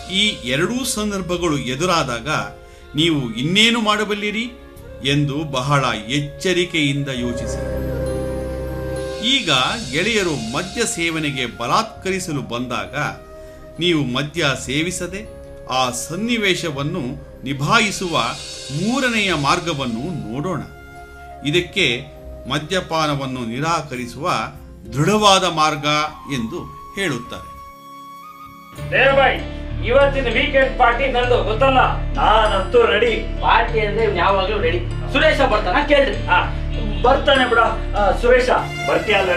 ಈ ಎರಡೂ ಸಂದರ್ಭಗಳು ಎದುರಾದಾಗ ನೀವು ಇನ್ನೇನು ಮಾಡಬಲ್ಲಿರಿ ಎಂದು ಬಹಳ ಎಚ್ಚರಿಕೆಯಿಂದ ಯೋಚಿಸಿ ಈಗ ಗೆಳೆಯರು ಮದ್ಯ ಸೇವನೆಗೆ ಬಲಾತ್ಕರಿಸಲು ಬಂದಾಗ ನೀವು ಮದ್ಯ ಸೇವಿಸದೆ ಆ ಸನ್ನಿವೇಶವನ್ನು ನಿಭಾಯಿಸುವ ಮೂರನೆಯ ಮಾರ್ಗವನ್ನು ನೋಡೋಣ ಇದಕ್ಕೆ ಮದ್ಯಪಾನವನ್ನು ನಿರಾಕರಿಸುವ ದೃಢವಾದ ಮಾರ್ಗ ಎಂದು ಹೇಳುತ್ತಾರೆ ದೇವಬಾಯ್ ಇವತ್ತಿನ ವೀಕೆಂಡ್ ಪಾರ್ಟಿ ನಂದು ಗೊತ್ತಲ್ಲ ನಾನಂತೂ ರೆಡಿ ಪಾರ್ಟಿ ಅಂದ್ರೆ ಇವ್ನು ಯಾವಾಗ್ಲೂ ರೆಡಿ ಸುರೇಶ ಬರ್ತಾನ ಕೇಳ್ರಿ ಆ, ಬರ್ತಾನೆ ಬಿಡ ಆ, ಸುರೇಶ ಬರ್ತೀಯಲ್ಲಣ್ಣ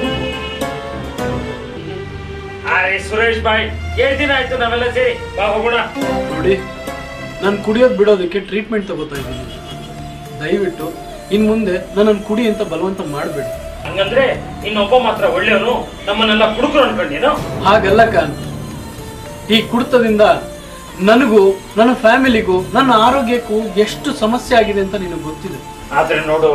ಅರೆ ಸುರೇಶ್ ಬಾಯ್ ಏಳ್ ದಿನ ಆಯ್ತು ನಾವೆಲ್ಲ ಸೇರಿ ಬಾ ಹೋಗೋಣ ನೋಡಿ ನಾನು ಕುಡಿಯೋದು ಬಿಡೋದಕ್ಕೆ ಟ್ರೀಟ್ಮೆಂಟ್ ತಗೋತಾ ಇದ್ದೀನಿ ದಯವಿಟ್ಟು ಇನ್ ಮುಂದೆ ನನ್ನನ್ನು ಕುಡಿ ಅಂತ ಬಲವಂತ ಮಾಡಬೇಡಿ ಹಂಗಂದ್ರೆ ಇನ್ನೊಬ್ಬ ಮಾತ್ರ ಒಳ್ಳೆಯವನು ನಮ್ಮನ್ನೆಲ್ಲ ಕುಡುಕರು ಅನ್ಕೊಂಡೇನು ಹಾಗಲ್ಲ ಕಾನ್ ಈ ಕುಡಿತದಿಂದ ನನಗೂ ನನ್ನ ಫ್ಯಾಮಿಲಿಗೂ ನನ್ನ ಆರೋಗ್ಯಕ್ಕೂ ಎಷ್ಟು ಸಮಸ್ಯೆ ಆಗಿದೆ ಅಂತ ನಿನಗೆ ಗೊತ್ತಿದೆ ಆದ್ರೆ ನೋಡು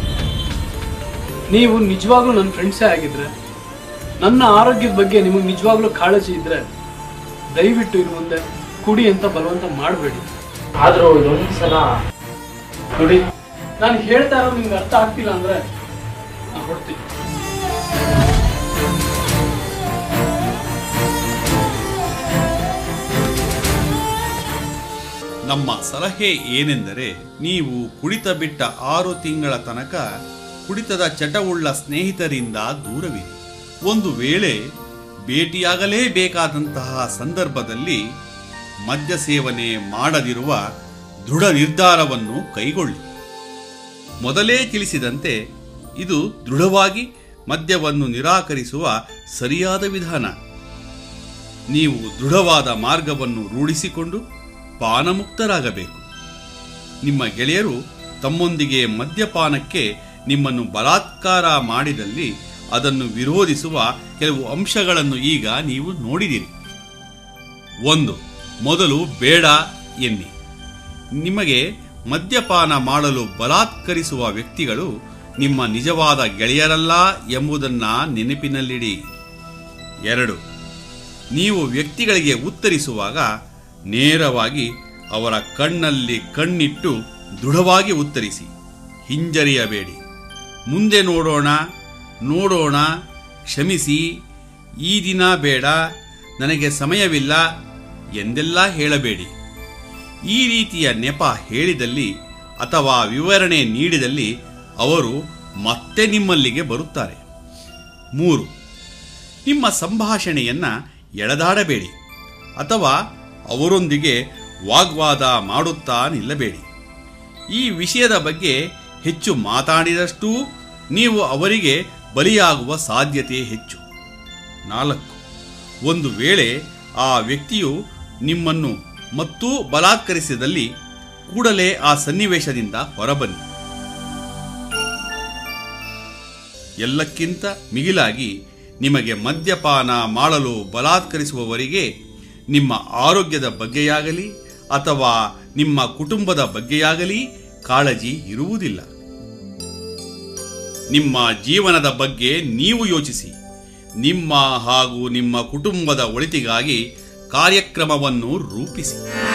ನೀವು ನಿಜವಾಗ್ಲೂ ನನ್ನ ಫ್ರೆಂಡ್ಸೇ ಆಗಿದ್ರೆ ನನ್ನ ಆರೋಗ್ಯದ ಬಗ್ಗೆ ನಿಮಗೆ ನಿಜವಾಗ್ಲೂ ಕಾಳಜಿ ಇದ್ರೆ ದಯವಿಟ್ಟು ಇನ್ನು ಮುಂದೆ ಕುಡಿ ಅಂತ ಬಲವಂತ ಮಾಡಬೇಡಿ ಆದ್ರೂ ಇದೊಂದ್ಸಲ ನೋಡಿ ನಾನು ಹೇಳ್ತಾ ಇರೋದು ನಿಮ್ಗೆ ಅರ್ಥ ಆಗ್ತಿಲ್ಲ ಅಂದ್ರೆ ನಾನು ಹೊಡ್ತೀನಿ ನಮ್ಮ ಸಲಹೆ ಏನೆಂದರೆ ನೀವು ಕುಡಿತ ಬಿಟ್ಟ ಆರು ತಿಂಗಳ ತನಕ ಕುಡಿತದ ಚಟವುಳ್ಳ ಸ್ನೇಹಿತರಿಂದ ದೂರವಿರಿ ಒಂದು ವೇಳೆ ಭೇಟಿಯಾಗಲೇಬೇಕಾದಂತಹ ಸಂದರ್ಭದಲ್ಲಿ ಮದ್ಯ ಸೇವನೆ ಮಾಡದಿರುವ ದೃಢ ನಿರ್ಧಾರವನ್ನು ಕೈಗೊಳ್ಳಿ ಮೊದಲೇ ತಿಳಿಸಿದಂತೆ ಇದು ದೃಢವಾಗಿ ಮದ್ಯವನ್ನು ನಿರಾಕರಿಸುವ ಸರಿಯಾದ ವಿಧಾನ ನೀವು ದೃಢವಾದ ಮಾರ್ಗವನ್ನು ರೂಢಿಸಿಕೊಂಡು ಪಾನಮುಕ್ತರಾಗಬೇಕು ನಿಮ್ಮ ಗೆಳೆಯರು ತಮ್ಮೊಂದಿಗೆ ಮದ್ಯಪಾನಕ್ಕೆ ನಿಮ್ಮನ್ನು ಬಲಾತ್ಕಾರ ಮಾಡಿದಲ್ಲಿ ಅದನ್ನು ವಿರೋಧಿಸುವ ಕೆಲವು ಅಂಶಗಳನ್ನು ಈಗ ನೀವು ನೋಡಿದಿರಿ ಒಂದು ಮೊದಲು ಬೇಡ ಎನ್ನಿ ನಿಮಗೆ ಮದ್ಯಪಾನ ಮಾಡಲು ಬಲಾತ್ಕರಿಸುವ ವ್ಯಕ್ತಿಗಳು ನಿಮ್ಮ ನಿಜವಾದ ಗೆಳೆಯರಲ್ಲ ಎಂಬುದನ್ನ ನೆನಪಿನಲ್ಲಿಡಿ ಎರಡು ನೀವು ವ್ಯಕ್ತಿಗಳಿಗೆ ಉತ್ತರಿಸುವಾಗ ನೇರವಾಗಿ ಅವರ ಕಣ್ಣಲ್ಲಿ ಕಣ್ಣಿಟ್ಟು ದೃಢವಾಗಿ ಉತ್ತರಿಸಿ ಹಿಂಜರಿಯಬೇಡಿ ಮುಂದೆ ನೋಡೋಣ ನೋಡೋಣ ಕ್ಷಮಿಸಿ ಈ ದಿನ ಬೇಡ ನನಗೆ ಸಮಯವಿಲ್ಲ ಎಂದೆಲ್ಲ ಹೇಳಬೇಡಿ ಈ ರೀತಿಯ ನೆಪ ಹೇಳಿದಲ್ಲಿ ಅಥವಾ ವಿವರಣೆ ನೀಡಿದಲ್ಲಿ ಅವರು ಮತ್ತೆ ನಿಮ್ಮಲ್ಲಿಗೆ ಬರುತ್ತಾರೆ ಮೂರು ನಿಮ್ಮ ಸಂಭಾಷಣೆಯನ್ನ ಎಳೆದಾಡಬೇಡಿ ಅಥವಾ ಅವರೊಂದಿಗೆ ವಾಗ್ವಾದ ಮಾಡುತ್ತಾ ನಿಲ್ಲಬೇಡಿ ಈ ವಿಷಯದ ಬಗ್ಗೆ ಹೆಚ್ಚು ಮಾತಾಡಿದಷ್ಟೂ ನೀವು ಅವರಿಗೆ ಬಲಿಯಾಗುವ ಸಾಧ್ಯತೆ ಹೆಚ್ಚು ನಾಲ್ಕು ಒಂದು ವೇಳೆ ಆ ವ್ಯಕ್ತಿಯು ನಿಮ್ಮನ್ನು ಮತ್ತೂ ಬಲಾತ್ಕರಿಸಿದಲ್ಲಿ ಕೂಡಲೇ ಆ ಸನ್ನಿವೇಶದಿಂದ ಹೊರಬನ್ನಿ ಎಲ್ಲಕ್ಕಿಂತ ಮಿಗಿಲಾಗಿ ನಿಮಗೆ ಮದ್ಯಪಾನ ಮಾಡಲು ಬಲಾತ್ಕರಿಸುವವರಿಗೆ ನಿಮ್ಮ ಆರೋಗ್ಯದ ಬಗ್ಗೆಯಾಗಲಿ ಅಥವಾ ನಿಮ್ಮ ಕುಟುಂಬದ ಬಗ್ಗೆಯಾಗಲಿ ಕಾಳಜಿ ಇರುವುದಿಲ್ಲ ನಿಮ್ಮ ಜೀವನದ ಬಗ್ಗೆ ನೀವು ಯೋಚಿಸಿ ನಿಮ್ಮ ಹಾಗೂ ನಿಮ್ಮ ಕುಟುಂಬದ ಒಳಿತಿಗಾಗಿ ಕಾರ್ಯಕ್ರಮವನ್ನು ರೂಪಿಸಿ